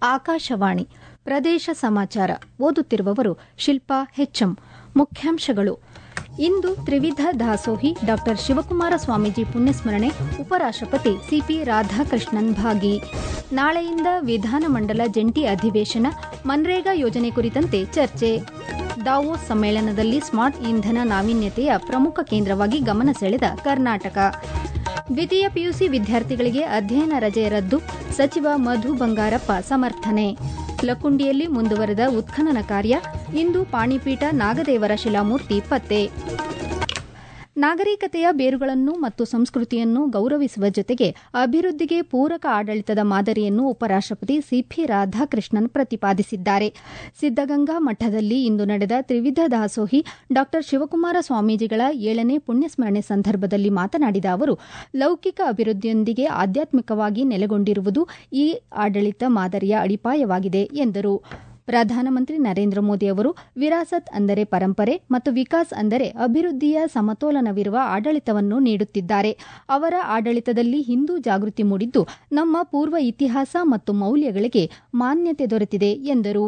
ಆಕಾಶವಾಣಿ ಪ್ರದೇಶ ಸಮಾಚಾರ ಓದುತ್ತಿರುವವರು ಶಿಲ್ಪಾ ಹೆಚ್ಎಂ ಮುಖ್ಯಾಂಶಗಳು ಇಂದು ತ್ರಿವಿಧ ದಾಸೋಹಿ ಡಾ ಶಿವಕುಮಾರ ಸ್ವಾಮೀಜಿ ಪುಣ್ಯಸ್ಮರಣೆ ಉಪರಾಷ್ಟಪತಿ ಸಿಪಿ ರಾಧಾಕೃಷ್ಣನ್ ಭಾಗಿ ನಾಳೆಯಿಂದ ವಿಧಾನಮಂಡಲ ಜಂಟಿ ಅಧಿವೇಶನ ಮನ್ರೇಗಾ ಯೋಜನೆ ಕುರಿತಂತೆ ಚರ್ಚೆ ದಾವೋಸ್ ಸಮ್ಮೇಳನದಲ್ಲಿ ಸ್ಮಾರ್ಟ್ ಇಂಧನ ನಾವೀನ್ಯತೆಯ ಪ್ರಮುಖ ಕೇಂದ್ರವಾಗಿ ಗಮನ ಸೆಳೆದ ಕರ್ನಾಟಕ ದ್ವಿತೀಯ ಪಿಯುಸಿ ವಿದ್ಯಾರ್ಥಿಗಳಿಗೆ ಅಧ್ಯಯನ ರಜೆ ರದ್ದು ಸಚಿವ ಮಧು ಬಂಗಾರಪ್ಪ ಸಮರ್ಥನೆ ಲಕುಂಡಿಯಲ್ಲಿ ಮುಂದುವರೆದ ಉತ್ಖನನ ಕಾರ್ಯ ಇಂದು ಪಾಣಿಪೀಠ ನಾಗದೇವರ ಶಿಲಾಮೂರ್ತಿ ಪತ್ತೆ ನಾಗರಿಕತೆಯ ಬೇರುಗಳನ್ನು ಮತ್ತು ಸಂಸ್ಕೃತಿಯನ್ನು ಗೌರವಿಸುವ ಜೊತೆಗೆ ಅಭಿವೃದ್ಧಿಗೆ ಪೂರಕ ಆಡಳಿತದ ಮಾದರಿಯನ್ನು ಉಪರಾಷ್ಟಪತಿ ಸಿಪಿ ರಾಧಾಕೃಷ್ಣನ್ ಪ್ರತಿಪಾದಿಸಿದ್ದಾರೆ ಸಿದ್ದಗಂಗಾ ಮಠದಲ್ಲಿ ಇಂದು ನಡೆದ ತ್ರಿವಿಧ ದಾಸೋಹಿ ಡಾ ಶಿವಕುಮಾರ ಸ್ವಾಮೀಜಿಗಳ ಏಳನೇ ಪುಣ್ಯಸ್ಮರಣೆ ಸಂದರ್ಭದಲ್ಲಿ ಮಾತನಾಡಿದ ಅವರು ಲೌಕಿಕ ಅಭಿವೃದ್ಧಿಯೊಂದಿಗೆ ಆಧ್ಯಾತ್ಮಿಕವಾಗಿ ನೆಲೆಗೊಂಡಿರುವುದು ಈ ಆಡಳಿತ ಮಾದರಿಯ ಅಡಿಪಾಯವಾಗಿದೆ ಎಂದರು ಪ್ರಧಾನಮಂತ್ರಿ ನರೇಂದ್ರ ಮೋದಿ ಅವರು ವಿರಾಸತ್ ಅಂದರೆ ಪರಂಪರೆ ಮತ್ತು ವಿಕಾಸ್ ಅಂದರೆ ಅಭಿವೃದ್ಧಿಯ ಸಮತೋಲನವಿರುವ ಆಡಳಿತವನ್ನು ನೀಡುತ್ತಿದ್ದಾರೆ ಅವರ ಆಡಳಿತದಲ್ಲಿ ಹಿಂದೂ ಜಾಗೃತಿ ಮೂಡಿದ್ದು ನಮ್ಮ ಪೂರ್ವ ಇತಿಹಾಸ ಮತ್ತು ಮೌಲ್ಯಗಳಿಗೆ ಮಾನ್ಯತೆ ದೊರೆತಿದೆ ಎಂದರು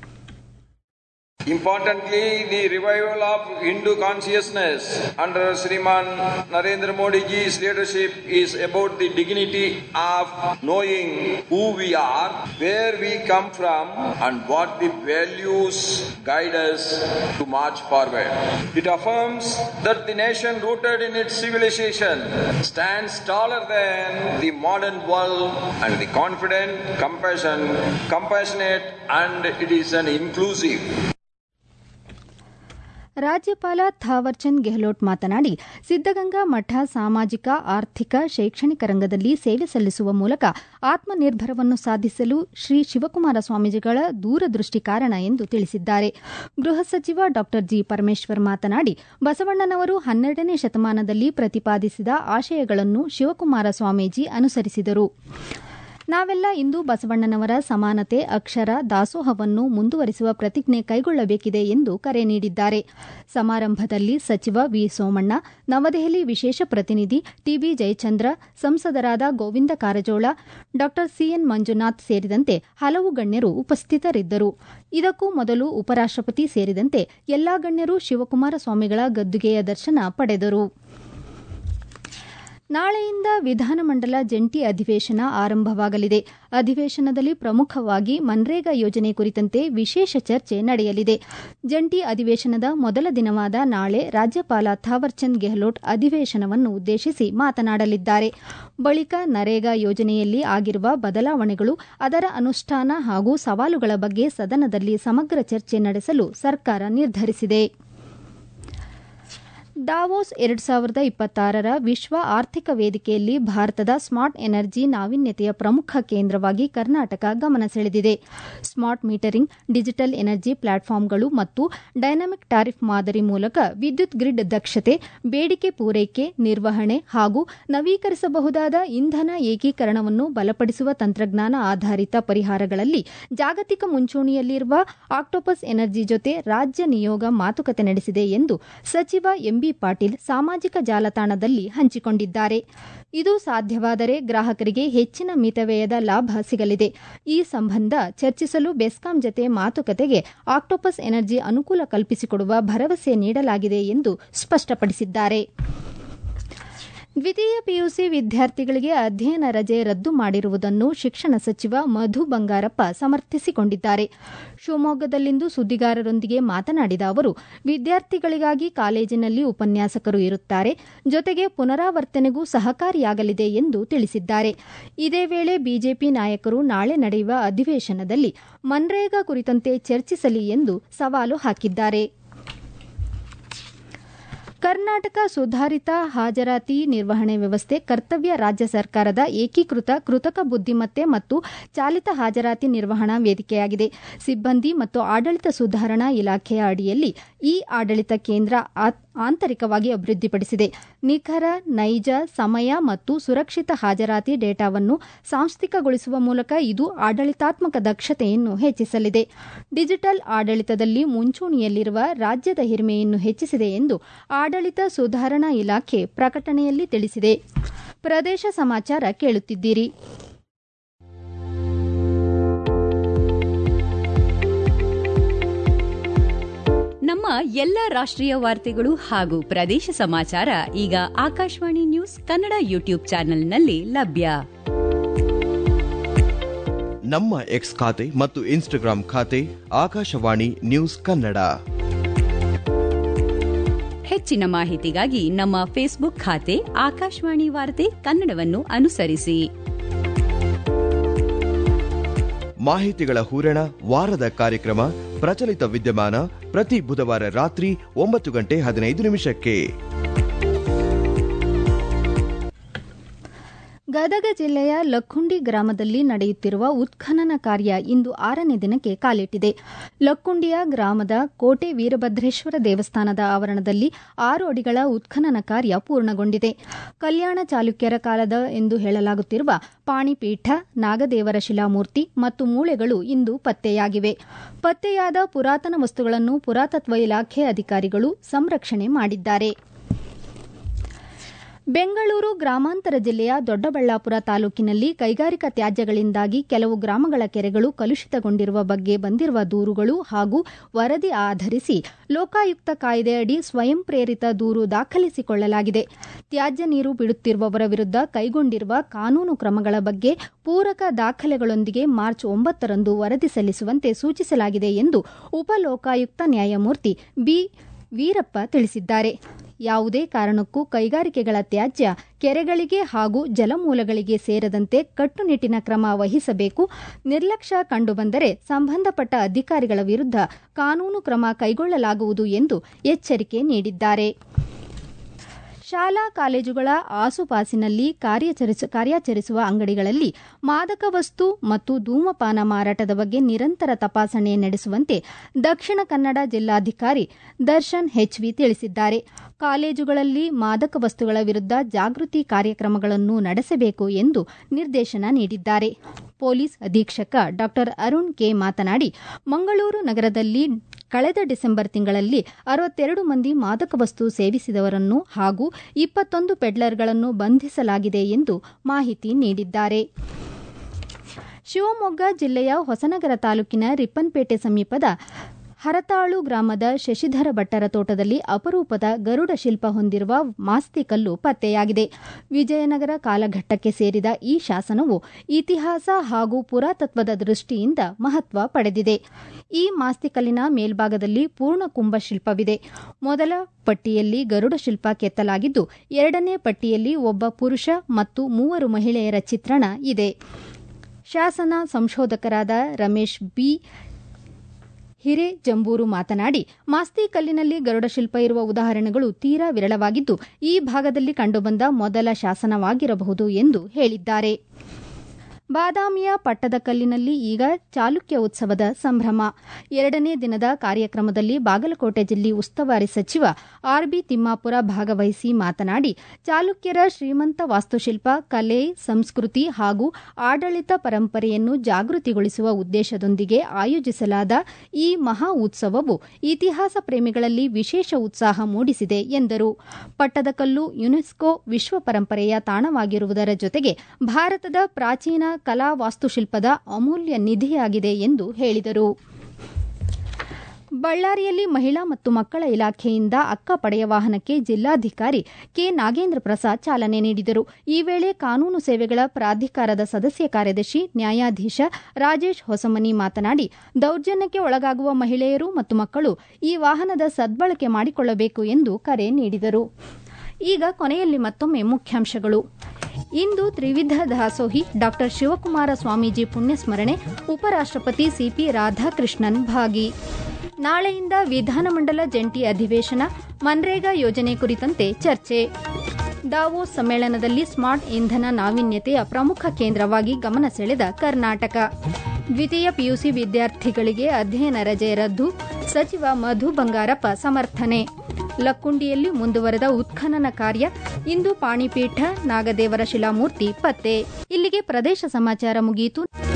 Importantly, the revival of Hindu consciousness under Sriman Narendra Modi ji's leadership is about the dignity of knowing who we are, where we come from, and what the values guide us to march forward. It affirms that the nation rooted in its civilization stands taller than the modern world and the confident, compassion, compassionate, and it is an inclusive. ರಾಜ್ಯಪಾಲ ಥಾವರ್ಚಂದ್ ಗೆಹ್ಲೋಟ್ ಮಾತನಾಡಿ ಸಿದ್ದಗಂಗಾ ಮಠ ಸಾಮಾಜಿಕ ಆರ್ಥಿಕ ಶೈಕ್ಷಣಿಕ ರಂಗದಲ್ಲಿ ಸೇವೆ ಸಲ್ಲಿಸುವ ಮೂಲಕ ಆತ್ಮನಿರ್ಭರವನ್ನು ಸಾಧಿಸಲು ಶ್ರೀ ಶಿವಕುಮಾರ ಸ್ವಾಮೀಜಿಗಳ ದೂರದೃಷ್ಟಿ ಕಾರಣ ಎಂದು ತಿಳಿಸಿದ್ದಾರೆ ಗೃಹ ಸಚಿವ ಡಾ ಜಿ ಪರಮೇಶ್ವರ್ ಮಾತನಾಡಿ ಬಸವಣ್ಣನವರು ಹನ್ನೆರಡನೇ ಶತಮಾನದಲ್ಲಿ ಪ್ರತಿಪಾದಿಸಿದ ಆಶಯಗಳನ್ನು ಶಿವಕುಮಾರ ಸ್ವಾಮೀಜಿ ಅನುಸರಿಸಿದರು ನಾವೆಲ್ಲ ಇಂದು ಬಸವಣ್ಣನವರ ಸಮಾನತೆ ಅಕ್ಷರ ದಾಸೋಹವನ್ನು ಮುಂದುವರಿಸುವ ಪ್ರತಿಜ್ಞೆ ಕೈಗೊಳ್ಳಬೇಕಿದೆ ಎಂದು ಕರೆ ನೀಡಿದ್ದಾರೆ ಸಮಾರಂಭದಲ್ಲಿ ಸಚಿವ ವಿ ಸೋಮಣ್ಣ ನವದೆಹಲಿ ವಿಶೇಷ ಪ್ರತಿನಿಧಿ ಟಿಬಿ ಜಯಚಂದ್ರ ಸಂಸದರಾದ ಗೋವಿಂದ ಕಾರಜೋಳ ಡಾ ಸಿಎನ್ ಮಂಜುನಾಥ್ ಸೇರಿದಂತೆ ಹಲವು ಗಣ್ಯರು ಉಪಸ್ಥಿತರಿದ್ದರು ಇದಕ್ಕೂ ಮೊದಲು ಉಪರಾಷ್ಟಪತಿ ಸೇರಿದಂತೆ ಎಲ್ಲಾ ಗಣ್ಯರು ಶಿವಕುಮಾರ ಸ್ವಾಮಿಗಳ ಗದ್ದುಗೆಯ ದರ್ಶನ ಪಡೆದರು ನಾಳೆಯಿಂದ ವಿಧಾನಮಂಡಲ ಜಂಟಿ ಅಧಿವೇಶನ ಆರಂಭವಾಗಲಿದೆ ಅಧಿವೇಶನದಲ್ಲಿ ಪ್ರಮುಖವಾಗಿ ಮನ್ರೇಗಾ ಯೋಜನೆ ಕುರಿತಂತೆ ವಿಶೇಷ ಚರ್ಚೆ ನಡೆಯಲಿದೆ ಜಂಟಿ ಅಧಿವೇಶನದ ಮೊದಲ ದಿನವಾದ ನಾಳೆ ರಾಜ್ಯಪಾಲ ಥಾವರ್ಚಂದ್ ಗೆಹ್ಲೋಟ್ ಅಧಿವೇಶನವನ್ನು ಉದ್ದೇಶಿಸಿ ಮಾತನಾಡಲಿದ್ದಾರೆ ಬಳಿಕ ನರೇಗಾ ಯೋಜನೆಯಲ್ಲಿ ಆಗಿರುವ ಬದಲಾವಣೆಗಳು ಅದರ ಅನುಷ್ಠಾನ ಹಾಗೂ ಸವಾಲುಗಳ ಬಗ್ಗೆ ಸದನದಲ್ಲಿ ಸಮಗ್ರ ಚರ್ಚೆ ನಡೆಸಲು ಸರ್ಕಾರ ನಿರ್ಧರಿಸಿದೆ ದಾವೋಸ್ ಎರಡ್ ಸಾವಿರದ ಇಪ್ಪತ್ತಾರರ ವಿಶ್ವ ಆರ್ಥಿಕ ವೇದಿಕೆಯಲ್ಲಿ ಭಾರತದ ಸ್ಮಾರ್ಟ್ ಎನರ್ಜಿ ನಾವೀನ್ಯತೆಯ ಪ್ರಮುಖ ಕೇಂದ್ರವಾಗಿ ಕರ್ನಾಟಕ ಗಮನ ಸೆಳೆದಿದೆ ಸ್ಮಾರ್ಟ್ ಮೀಟರಿಂಗ್ ಡಿಜಿಟಲ್ ಎನರ್ಜಿ ಪ್ಲಾಟ್ಫಾರ್ಮ್ಗಳು ಮತ್ತು ಡೈನಾಮಿಕ್ ಟ್ಯಾರಿಫ್ ಮಾದರಿ ಮೂಲಕ ವಿದ್ಯುತ್ ಗ್ರಿಡ್ ದಕ್ಷತೆ ಬೇಡಿಕೆ ಪೂರೈಕೆ ನಿರ್ವಹಣೆ ಹಾಗೂ ನವೀಕರಿಸಬಹುದಾದ ಇಂಧನ ಏಕೀಕರಣವನ್ನು ಬಲಪಡಿಸುವ ತಂತ್ರಜ್ಞಾನ ಆಧಾರಿತ ಪರಿಹಾರಗಳಲ್ಲಿ ಜಾಗತಿಕ ಮುಂಚೂಣಿಯಲ್ಲಿರುವ ಆಕ್ಟೋಪಸ್ ಎನರ್ಜಿ ಜೊತೆ ರಾಜ್ಯ ನಿಯೋಗ ಮಾತುಕತೆ ನಡೆಸಿದೆ ಎಂದು ಸಚಿವ ಎಂಬಿ ಪಾಟೀಲ್ ಸಾಮಾಜಿಕ ಜಾಲತಾಣದಲ್ಲಿ ಹಂಚಿಕೊಂಡಿದ್ದಾರೆ ಇದು ಸಾಧ್ಯವಾದರೆ ಗ್ರಾಹಕರಿಗೆ ಹೆಚ್ಚಿನ ಮಿತವ್ಯಯದ ಲಾಭ ಸಿಗಲಿದೆ ಈ ಸಂಬಂಧ ಚರ್ಚಿಸಲು ಬೆಸ್ಕಾಂ ಜತೆ ಮಾತುಕತೆಗೆ ಆಕ್ಟೋಪಸ್ ಎನರ್ಜಿ ಅನುಕೂಲ ಕಲ್ಪಿಸಿಕೊಡುವ ಭರವಸೆ ನೀಡಲಾಗಿದೆ ಎಂದು ಸ್ಪಷ್ಟಪಡಿಸಿದ್ದಾರೆ ದ್ವಿತೀಯ ಪಿಯುಸಿ ವಿದ್ಯಾರ್ಥಿಗಳಿಗೆ ಅಧ್ಯಯನ ರಜೆ ರದ್ದು ಮಾಡಿರುವುದನ್ನು ಶಿಕ್ಷಣ ಸಚಿವ ಮಧು ಬಂಗಾರಪ್ಪ ಸಮರ್ಥಿಸಿಕೊಂಡಿದ್ದಾರೆ ಶಿವಮೊಗ್ಗದಲ್ಲಿಂದು ಸುದ್ದಿಗಾರರೊಂದಿಗೆ ಮಾತನಾಡಿದ ಅವರು ವಿದ್ಯಾರ್ಥಿಗಳಿಗಾಗಿ ಕಾಲೇಜಿನಲ್ಲಿ ಉಪನ್ಯಾಸಕರು ಇರುತ್ತಾರೆ ಜೊತೆಗೆ ಪುನರಾವರ್ತನೆಗೂ ಸಹಕಾರಿಯಾಗಲಿದೆ ಎಂದು ತಿಳಿಸಿದ್ದಾರೆ ಇದೇ ವೇಳೆ ಬಿಜೆಪಿ ನಾಯಕರು ನಾಳೆ ನಡೆಯುವ ಅಧಿವೇಶನದಲ್ಲಿ ಮನ್ರೇಗಾ ಕುರಿತಂತೆ ಚರ್ಚಿಸಲಿ ಎಂದು ಸವಾಲು ಹಾಕಿದ್ದಾರೆ ಕರ್ನಾಟಕ ಸುಧಾರಿತ ಹಾಜರಾತಿ ನಿರ್ವಹಣೆ ವ್ಯವಸ್ಥೆ ಕರ್ತವ್ಯ ರಾಜ್ಯ ಸರ್ಕಾರದ ಏಕೀಕೃತ ಕೃತಕ ಬುದ್ದಿಮತ್ತೆ ಮತ್ತು ಚಾಲಿತ ಹಾಜರಾತಿ ನಿರ್ವಹಣಾ ವೇದಿಕೆಯಾಗಿದೆ ಸಿಬ್ಬಂದಿ ಮತ್ತು ಆಡಳಿತ ಸುಧಾರಣಾ ಇಲಾಖೆಯ ಅಡಿಯಲ್ಲಿ ಈ ಆಡಳಿತ ಕೇಂದ್ರ ಆಂತರಿಕವಾಗಿ ಅಭಿವೃದ್ಧಿಪಡಿಸಿದೆ ನಿಖರ ನೈಜ ಸಮಯ ಮತ್ತು ಸುರಕ್ಷಿತ ಹಾಜರಾತಿ ಡೇಟಾವನ್ನು ಸಾಂಸ್ಥಿಕಗೊಳಿಸುವ ಮೂಲಕ ಇದು ಆಡಳಿತಾತ್ಮಕ ದಕ್ಷತೆಯನ್ನು ಹೆಚ್ಚಿಸಲಿದೆ ಡಿಜಿಟಲ್ ಆಡಳಿತದಲ್ಲಿ ಮುಂಚೂಣಿಯಲ್ಲಿರುವ ರಾಜ್ಯದ ಹಿರಿಮೆಯನ್ನು ಹೆಚ್ಚಿಸಿದೆ ಎಂದು ಆಡಳಿತ ಸುಧಾರಣಾ ಇಲಾಖೆ ಪ್ರಕಟಣೆಯಲ್ಲಿ ತಿಳಿಸಿದೆ ಪ್ರದೇಶ ಸಮಾಚಾರ ಕೇಳುತ್ತಿದ್ದೀರಿ ನಮ್ಮ ಎಲ್ಲ ರಾಷ್ಟ್ರೀಯ ವಾರ್ತೆಗಳು ಹಾಗೂ ಪ್ರದೇಶ ಸಮಾಚಾರ ಈಗ ಆಕಾಶವಾಣಿ ನ್ಯೂಸ್ ಕನ್ನಡ ಯೂಟ್ಯೂಬ್ ಚಾನೆಲ್ನಲ್ಲಿ ಲಭ್ಯ ನಮ್ಮ ಎಕ್ಸ್ ಖಾತೆ ಮತ್ತು ಇನ್ಸ್ಟಾಗ್ರಾಂ ಖಾತೆ ಆಕಾಶವಾಣಿ ನ್ಯೂಸ್ ಕನ್ನಡ ಹೆಚ್ಚಿನ ಮಾಹಿತಿಗಾಗಿ ನಮ್ಮ ಫೇಸ್ಬುಕ್ ಖಾತೆ ಆಕಾಶವಾಣಿ ವಾರ್ತೆ ಕನ್ನಡವನ್ನು ಅನುಸರಿಸಿ ಮಾಹಿತಿಗಳ ಹೂರಣ ವಾರದ ಕಾರ್ಯಕ್ರಮ ಪ್ರಚಲಿತ ವಿದ್ಯಮಾನ ಪ್ರತಿ ಬುಧವಾರ ರಾತ್ರಿ ಒಂಬತ್ತು ಗಂಟೆ ಹದಿನೈದು ನಿಮಿಷಕ್ಕೆ ಗದಗ ಜಿಲ್ಲೆಯ ಲಕ್ಕುಂಡಿ ಗ್ರಾಮದಲ್ಲಿ ನಡೆಯುತ್ತಿರುವ ಉತ್ಖನನ ಕಾರ್ಯ ಇಂದು ಆರನೇ ದಿನಕ್ಕೆ ಕಾಲಿಟ್ಟಿದೆ ಲಕ್ಕುಂಡಿಯ ಗ್ರಾಮದ ಕೋಟೆ ವೀರಭದ್ರೇಶ್ವರ ದೇವಸ್ಥಾನದ ಆವರಣದಲ್ಲಿ ಆರು ಅಡಿಗಳ ಉತ್ಖನನ ಕಾರ್ಯ ಪೂರ್ಣಗೊಂಡಿದೆ ಕಲ್ಯಾಣ ಚಾಲುಕ್ಯರ ಕಾಲದ ಎಂದು ಹೇಳಲಾಗುತ್ತಿರುವ ಪಾಣಿಪೀಠ ನಾಗದೇವರ ಶಿಲಾಮೂರ್ತಿ ಮತ್ತು ಮೂಳೆಗಳು ಇಂದು ಪತ್ತೆಯಾಗಿವೆ ಪತ್ತೆಯಾದ ಪುರಾತನ ವಸ್ತುಗಳನ್ನು ಪುರಾತತ್ವ ಇಲಾಖೆ ಅಧಿಕಾರಿಗಳು ಸಂರಕ್ಷಣೆ ಮಾಡಿದ್ದಾರೆ ಬೆಂಗಳೂರು ಗ್ರಾಮಾಂತರ ಜಿಲ್ಲೆಯ ದೊಡ್ಡಬಳ್ಳಾಪುರ ತಾಲೂಕಿನಲ್ಲಿ ಕೈಗಾರಿಕಾ ತ್ಯಾಜ್ಯಗಳಿಂದಾಗಿ ಕೆಲವು ಗ್ರಾಮಗಳ ಕೆರೆಗಳು ಕಲುಷಿತಗೊಂಡಿರುವ ಬಗ್ಗೆ ಬಂದಿರುವ ದೂರುಗಳು ಹಾಗೂ ವರದಿ ಆಧರಿಸಿ ಲೋಕಾಯುಕ್ತ ಕಾಯ್ದೆಯಡಿ ಸ್ವಯಂ ಪ್ರೇರಿತ ದೂರು ದಾಖಲಿಸಿಕೊಳ್ಳಲಾಗಿದೆ ತ್ಯಾಜ್ಯ ನೀರು ಬಿಡುತ್ತಿರುವವರ ವಿರುದ್ಧ ಕೈಗೊಂಡಿರುವ ಕಾನೂನು ಕ್ರಮಗಳ ಬಗ್ಗೆ ಪೂರಕ ದಾಖಲೆಗಳೊಂದಿಗೆ ಮಾರ್ಚ್ ಒಂಬತ್ತರಂದು ವರದಿ ಸಲ್ಲಿಸುವಂತೆ ಸೂಚಿಸಲಾಗಿದೆ ಎಂದು ಉಪಲೋಕಾಯುಕ್ತ ನ್ಯಾಯಮೂರ್ತಿ ಬಿ ವೀರಪ್ಪ ತಿಳಿಸಿದ್ದಾರೆ ಯಾವುದೇ ಕಾರಣಕ್ಕೂ ಕೈಗಾರಿಕೆಗಳ ತ್ಯಾಜ್ಯ ಕೆರೆಗಳಿಗೆ ಹಾಗೂ ಜಲಮೂಲಗಳಿಗೆ ಸೇರದಂತೆ ಕಟ್ಟುನಿಟ್ಟಿನ ಕ್ರಮ ವಹಿಸಬೇಕು ನಿರ್ಲಕ್ಷ್ಯ ಕಂಡುಬಂದರೆ ಸಂಬಂಧಪಟ್ಟ ಅಧಿಕಾರಿಗಳ ವಿರುದ್ಧ ಕಾನೂನು ಕ್ರಮ ಕೈಗೊಳ್ಳಲಾಗುವುದು ಎಂದು ಎಚ್ಚರಿಕೆ ನೀಡಿದ್ದಾರೆ ಶಾಲಾ ಕಾಲೇಜುಗಳ ಆಸುಪಾಸಿನಲ್ಲಿ ಕಾರ್ಯಾಚರಿಸುವ ಅಂಗಡಿಗಳಲ್ಲಿ ಮಾದಕ ವಸ್ತು ಮತ್ತು ಧೂಮಪಾನ ಮಾರಾಟದ ಬಗ್ಗೆ ನಿರಂತರ ತಪಾಸಣೆ ನಡೆಸುವಂತೆ ದಕ್ಷಿಣ ಕನ್ನಡ ಜಿಲ್ಲಾಧಿಕಾರಿ ದರ್ಶನ್ ಹೆಚ್ವಿ ತಿಳಿಸಿದ್ದಾರೆ ಕಾಲೇಜುಗಳಲ್ಲಿ ಮಾದಕ ವಸ್ತುಗಳ ವಿರುದ್ಧ ಜಾಗೃತಿ ಕಾರ್ಯಕ್ರಮಗಳನ್ನು ನಡೆಸಬೇಕು ಎಂದು ನಿರ್ದೇಶನ ನೀಡಿದ್ದಾರೆ ಪೊಲೀಸ್ ಅಧೀಕ್ಷಕ ಡಾ ಅರುಣ್ ಕೆ ಮಾತನಾಡಿ ಮಂಗಳೂರು ನಗರದಲ್ಲಿ ಕಳೆದ ಡಿಸೆಂಬರ್ ತಿಂಗಳಲ್ಲಿ ಅರವತ್ತೆರಡು ಮಂದಿ ಮಾದಕ ವಸ್ತು ಸೇವಿಸಿದವರನ್ನು ಹಾಗೂ ಇಪ್ಪತ್ತೊಂದು ಪೆಡ್ಲರ್ಗಳನ್ನು ಬಂಧಿಸಲಾಗಿದೆ ಎಂದು ಮಾಹಿತಿ ನೀಡಿದ್ದಾರೆ ಶಿವಮೊಗ್ಗ ಜಿಲ್ಲೆಯ ಹೊಸನಗರ ತಾಲೂಕಿನ ರಿಪ್ಪನ್ಪೇಟೆ ಸಮೀಪದ ಹರತಾಳು ಗ್ರಾಮದ ಶಶಿಧರ ಭಟ್ಟರ ತೋಟದಲ್ಲಿ ಅಪರೂಪದ ಗರುಡ ಶಿಲ್ಪ ಹೊಂದಿರುವ ಮಾಸ್ತಿಕಲ್ಲು ಪತ್ತೆಯಾಗಿದೆ ವಿಜಯನಗರ ಕಾಲಘಟ್ಟಕ್ಕೆ ಸೇರಿದ ಈ ಶಾಸನವು ಇತಿಹಾಸ ಹಾಗೂ ಪುರಾತತ್ವದ ದೃಷ್ಟಿಯಿಂದ ಮಹತ್ವ ಪಡೆದಿದೆ ಈ ಮಾಸ್ತಿಕಲ್ಲಿನ ಮೇಲ್ಭಾಗದಲ್ಲಿ ಪೂರ್ಣ ಕುಂಭ ಶಿಲ್ಪವಿದೆ ಮೊದಲ ಪಟ್ಟಿಯಲ್ಲಿ ಗರುಡ ಶಿಲ್ಪ ಕೆತ್ತಲಾಗಿದ್ದು ಎರಡನೇ ಪಟ್ಟಿಯಲ್ಲಿ ಒಬ್ಬ ಪುರುಷ ಮತ್ತು ಮೂವರು ಮಹಿಳೆಯರ ಚಿತ್ರಣ ಇದೆ ಶಾಸನ ಸಂಶೋಧಕರಾದ ರಮೇಶ್ ಬಿ ಹಿರೇಜಂಬೂರು ಮಾತನಾಡಿ ಮಾಸ್ತಿ ಕಲ್ಲಿನಲ್ಲಿ ಗರುಡ ಶಿಲ್ಪ ಇರುವ ಉದಾಹರಣೆಗಳು ತೀರಾ ವಿರಳವಾಗಿದ್ದು ಈ ಭಾಗದಲ್ಲಿ ಕಂಡುಬಂದ ಮೊದಲ ಶಾಸನವಾಗಿರಬಹುದು ಎಂದು ಹೇಳಿದ್ದಾರೆ ಬಾದಾಮಿಯ ಪಟ್ಟದಕಲ್ಲಿನಲ್ಲಿ ಈಗ ಚಾಲುಕ್ಯ ಉತ್ಸವದ ಸಂಭ್ರಮ ಎರಡನೇ ದಿನದ ಕಾರ್ಯಕ್ರಮದಲ್ಲಿ ಬಾಗಲಕೋಟೆ ಜಿಲ್ಲೆ ಉಸ್ತುವಾರಿ ಸಚಿವ ಆರ್ಬಿ ತಿಮ್ಮಾಪುರ ಭಾಗವಹಿಸಿ ಮಾತನಾಡಿ ಚಾಲುಕ್ಯರ ಶ್ರೀಮಂತ ವಾಸ್ತುಶಿಲ್ಪ ಕಲೆ ಸಂಸ್ಕೃತಿ ಹಾಗೂ ಆಡಳಿತ ಪರಂಪರೆಯನ್ನು ಜಾಗೃತಿಗೊಳಿಸುವ ಉದ್ದೇಶದೊಂದಿಗೆ ಆಯೋಜಿಸಲಾದ ಈ ಮಹಾ ಉತ್ಸವವು ಇತಿಹಾಸ ಪ್ರೇಮಿಗಳಲ್ಲಿ ವಿಶೇಷ ಉತ್ಸಾಹ ಮೂಡಿಸಿದೆ ಎಂದರು ಪಟ್ಟದಕಲ್ಲು ಯುನೆಸ್ಕೋ ವಿಶ್ವ ಪರಂಪರೆಯ ತಾಣವಾಗಿರುವುದರ ಜೊತೆಗೆ ಭಾರತದ ಪ್ರಾಚೀನ ಕಲಾ ವಾಸ್ತುಶಿಲ್ಪದ ಅಮೂಲ್ಯ ನಿಧಿಯಾಗಿದೆ ಎಂದು ಹೇಳಿದರು ಬಳ್ಳಾರಿಯಲ್ಲಿ ಮಹಿಳಾ ಮತ್ತು ಮಕ್ಕಳ ಇಲಾಖೆಯಿಂದ ಅಕ್ಕ ಪಡೆಯ ವಾಹನಕ್ಕೆ ಜಿಲ್ಲಾಧಿಕಾರಿ ಕೆ ನಾಗೇಂದ್ರ ಪ್ರಸಾದ್ ಚಾಲನೆ ನೀಡಿದರು ಈ ವೇಳೆ ಕಾನೂನು ಸೇವೆಗಳ ಪ್ರಾಧಿಕಾರದ ಸದಸ್ಯ ಕಾರ್ಯದರ್ಶಿ ನ್ಯಾಯಾಧೀಶ ರಾಜೇಶ್ ಹೊಸಮನಿ ಮಾತನಾಡಿ ದೌರ್ಜನ್ಯಕ್ಕೆ ಒಳಗಾಗುವ ಮಹಿಳೆಯರು ಮತ್ತು ಮಕ್ಕಳು ಈ ವಾಹನದ ಸದ್ಬಳಕೆ ಮಾಡಿಕೊಳ್ಳಬೇಕು ಎಂದು ಕರೆ ನೀಡಿದರು ಈಗ ಕೊನೆಯಲ್ಲಿ ಮತ್ತೊಮ್ಮೆ ಮುಖ್ಯಾಂಶಗಳು ಇಂದು ತ್ರಿವಿಧ ದಾಸೋಹಿ ಡಾಕ್ಟರ್ ಶಿವಕುಮಾರ ಸ್ವಾಮೀಜಿ ಪುಣ್ಯಸ್ಮರಣೆ ಉಪರಾಷ್ಟಪತಿ ಸಿಪಿ ರಾಧಾಕೃಷ್ಣನ್ ಭಾಗಿ ನಾಳೆಯಿಂದ ವಿಧಾನಮಂಡಲ ಜಂಟಿ ಅಧಿವೇಶನ ಮನ್ರೇಗಾ ಯೋಜನೆ ಕುರಿತಂತೆ ಚರ್ಚೆ ದಾವೋಸ್ ಸಮ್ಮೇಳನದಲ್ಲಿ ಸ್ಮಾರ್ಟ್ ಇಂಧನ ನಾವೀನ್ಯತೆಯ ಪ್ರಮುಖ ಕೇಂದ್ರವಾಗಿ ಗಮನ ಸೆಳೆದ ಕರ್ನಾಟಕ ದ್ವಿತೀಯ ಪಿಯುಸಿ ವಿದ್ಯಾರ್ಥಿಗಳಿಗೆ ಅಧ್ಯಯನ ರಜೆ ರದ್ದು ಸಚಿವ ಮಧು ಬಂಗಾರಪ್ಪ ಸಮರ್ಥನೆ ಲಕ್ಕುಂಡಿಯಲ್ಲಿ ಮುಂದುವರೆದ ಉತ್ಖನನ ಕಾರ್ಯ ಇಂದು ಪಾಣಿಪೀಠ ನಾಗದೇವರ ಶಿಲಾಮೂರ್ತಿ ಪತ್ತೆ ಇಲ್ಲಿಗೆ ಪ್ರದೇಶ ಸಮಾಚಾರ ಮುಗಿಯಿತು